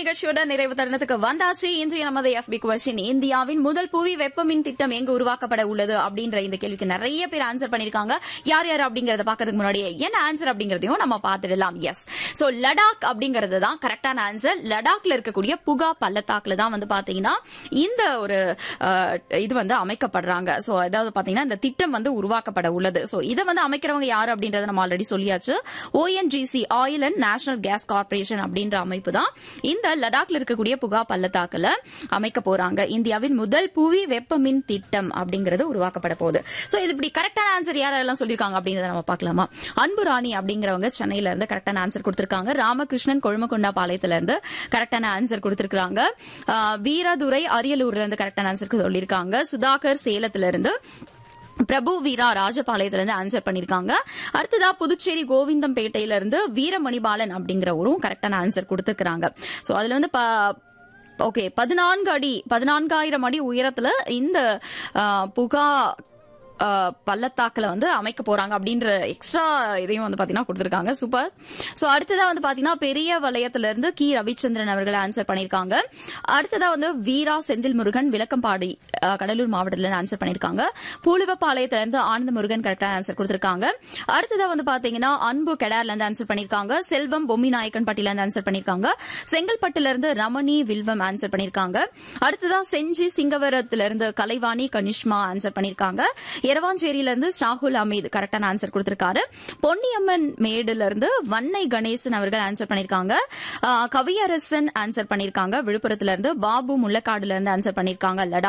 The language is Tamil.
நிகழ்ச்சியோட நிறைவு தருணத்துக்கு வந்தாச்சு இன்றைய நமது எஃபி கொஸ்டின் இந்தியாவின் முதல் புவி வெப்பமின் திட்டம் எங்கு உருவாக்கப்பட உள்ளது அப்படின்ற இந்த கேள்விக்கு நிறைய பேர் ஆன்சர் பண்ணிருக்காங்க யார் யார் அப்படிங்கறத பாக்கிறதுக்கு முன்னாடியே என்ன ஆன்சர் அப்படிங்கறதையும் நம்ம பாத்துடலாம் எஸ் சோ லடாக் அப்படிங்கறது தான் கரெக்டான ஆன்சர் லடாக்ல இருக்கக்கூடிய புகா பள்ளத்தாக்குல தான் வந்து பாத்தீங்கன்னா இந்த ஒரு அஹ், இது வந்து அமைக்கப்படுறாங்க சோ அதாவது பாத்தீங்கன்னா இந்த திட்டம் வந்து உருவாக்கப்பட உள்ளது சோ இதை வந்து அமைக்கிறவங்க யாரு அப்படின்றத நம்ம ஆல்ரெடி சொல்லியாச்சு ONGC oil and natural gas corporation அப்படின்ற அமைப்பு தான் இந்த லடாக்ல இருக்கக்கூடிய புகா பள்ளத்தாக்குல அமைக்க போறாங்க இந்தியாவின் முதல் புவி வெப்ப மின் திட்டம் அப்படிங்கறது உருவாக்கப்பட போகுது சோ இது இப்படி கரெக்டான ஆன்சர் யாரெல்லாம் சொல்லிருக்காங்க அப்படிங்கறத நம்ம பார்க்கலாமா அன்பு ராணி அப்படிங்கிறவங்க சென்னையில இருந்து கரெக்டான ஆன்சர் கொடுத்திருக்காங்க ராமகிருஷ்ணன் கொழுமக்கொண்டா பாளையத்துல இருந்து கரெக்டான ஆன்சர் கொடுத்திருக்காங்க ஆஹ் வீரதுரை அரியலூர்ல இருந்து கரெக்டான ஆன்சர் சொல்லியிருக்காங்க சுதாகர் சேலத்துல இருந்து பிரபு வீரா ராஜபாளையத்துல இருந்து ஆன்சர் பண்ணிருக்காங்க அடுத்ததா புதுச்சேரி கோவிந்தம்பேட்டையில இருந்து வீரமணிபாலன் அப்படிங்கிறவரும் கரெக்டான ஆன்சர் கொடுத்திருக்காங்க சோ அதுல வந்து ப- ஓகே பதினான்கு அடி பதினான்காயிரம் அடி உயரத்துல இந்த ஆ, புகா ஆ, பள்ளத்தாக்குல வந்து அமைக்க போறாங்க அப்படின்ற எக்ஸ்ட்ரா இதையும் வந்து பாத்தீங்கன்னா கொடுத்திருக்காங்க சூப்பர் சோ அடுத்ததா வந்து பாத்தீங்கன்னா பெரிய வலயத்துல இருந்து கி ரவிச்சந்திரன் அவர்கள் ஆன்சர் பண்ணிருக்காங்க அடுத்ததா வந்து வீரா செந்தில் முருகன் விளக்கம்பாடி ஆ, கடலூர் மாவட்டத்துல இருந்து ஆன்சர் பண்ணிருக்காங்க பூலிவப்பாளையத்துல இருந்து ஆனந்த முருகன் கரெக்டான ஆன்சர் கொடுத்திருக்காங்க அடுத்ததா வந்து பாத்தீங்கன்னா அன்பு கெடார்ல இருந்து ஆன்சர் பண்ணிருக்காங்க செல்வம் பொம்மி நாயக்கன் பட்டியல இருந்து ஆன்சர் பண்ணிருக்காங்க செங்கல்பட்டுல இருந்து ரமணி வில்வம் ஆன்சர் பண்ணிருக்காங்க அடுத்ததா செஞ்சி சிங்கவரத்துல இருந்து கலைவாணி கனிஷ்மா ஆன்சர் பண்ணிருக்காங்க எரவாஞ்சேரியில இருந்து ஷாகுல் அமீத் கரெக்டான ஆன்சர் கொடுத்திருக்காரு பொன்னியம்மன் மேடுல இருந்து வன்னை கணேசன் அவர்கள் ஆன்சர் பண்ணிருக்காங்க ஆ, கவியரசன் ஆன்சர் பண்ணிருக்காங்க விழுப்புரத்துல இருந்து பாபு முள்ளக்காடுல இருந்து ஆன்சர் பண்ணிருக்காங்க லடாக்